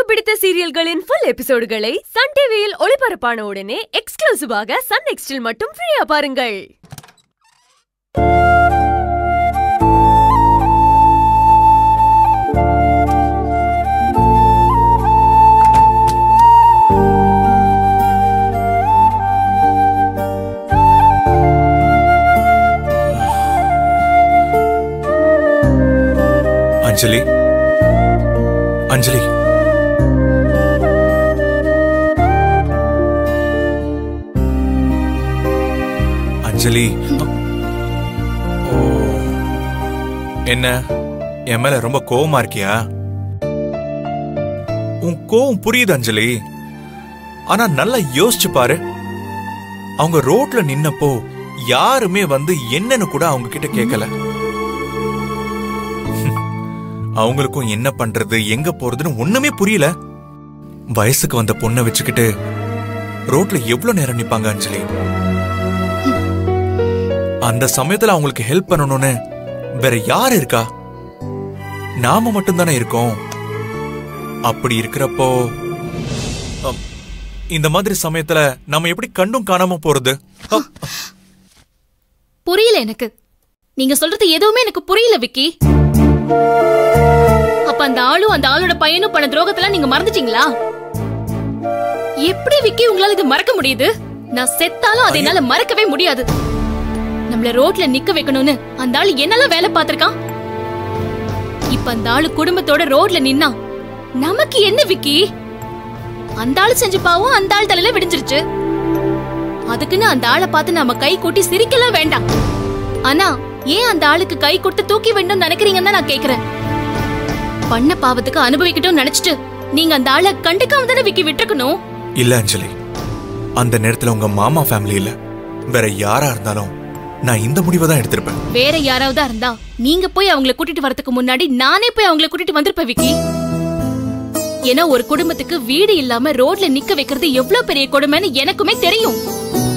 பிடித்த சீரியல்களின் full எபிசோடுகளை Sun டிவியில் ஒளிபரப்பான உடனே எக்ஸ்க்ளூசிவாக சன் நெக்ஸ்டில் மட்டும் ஃப்ரீயா பாருங்கள் அஞ்சலி அஞ்சலி அஞ்சலி ஓ என்ன என் மேல ரொம்ப கோவமா இருக்கியா உன் கோவம் புரியுது அஞ்சலி ஆனா நல்லா யோசிச்சு பாரு அவங்க ரோட்ல நின்னப்போ யாருமே வந்து என்னன்னு கூட அவங்க கிட்ட கேட்கல அவங்களுக்கும் என்ன பண்றது எங்க போறதுன்னு ஒண்ணுமே புரியல வயசுக்கு வந்த பொண்ணை வச்சுக்கிட்டு ரோட்ல எவ்வளவு நேரம் நிப்பாங்க அஞ்சலி அந்த சமயத்துல அவங்களுக்கு ஹெல்ப் பண்ணணும்னு வேற யார் இருக்கா நாம மட்டும்தானே இருக்கோம் அப்படி இருக்கிறப்போ அம், இந்த மாதிரி சமயத்துல நம்ம எப்படி கண்டும் காணாம போறது அ, புரியல எனக்கு நீங்க சொல்றது எதுவுமே எனக்கு புரியல விக்கி அப்ப அந்த ஆளும் அந்த ஆளோட பையனும் பண்ண துரோகத்தெல்லாம் நீங்க மறந்துட்டீங்களா எப்படி விக்கி உங்களால இது மறக்க முடியுது நான் செத்தாலும் அதை என்னால மறக்கவே முடியாது நம்மள ரோட்ல நிக்க வைக்கணும்னு அந்த ஆளு என்னெல்லாம் வேலை பார்த்திருக்கான் இப்ப அந்த ஆளு குடும்பத்தோட ரோட்ல நின்னா நமக்கு என்ன விக்கி அந்த ஆளு செஞ்ச பாவம் அந்த ஆள் தலையில விடிஞ்சிருச்சு அதுக்குன்னு அந்த ஆளை பார்த்து நாம கை கூட்டி சிரிக்கலாம் வேண்டாம் ஆனா ஏன் அந்த ஆளுக்கு கை கொடுத்து தூக்கி வேண்டும் நினைக்கிறீங்கன்னு தான் நான் கேக்குறேன் பண்ண பாவத்துக்கு அனுபவிக்கட்டும் நினைச்சிட்டு நீங்க அந்த ஆளை கண்டுக்காம தானே விக்கி விட்டுருக்கணும் இல்ல அஞ்சலி அந்த நேரத்துல உங்க மாமா ஃபேமிலி இல்ல வேற யாரா இருந்தாலும் நான் இந்த முடிவை தான் எடுத்திருப்பேன் வேற யாராவதா இருந்தா நீங்க போய் அவங்கள கூட்டிட்டு வரதுக்கு முன்னாடி நானே போய் அவங்கள கூட்டிட்டு வந்திருப்பேன் விக்கி ஏன்னா ஒரு குடும்பத்துக்கு வீடு இல்லாம ரோட்ல நிக்க வைக்கிறது எவ்வளவு பெரிய கொடுமைன்னு எனக்குமே தெரியும்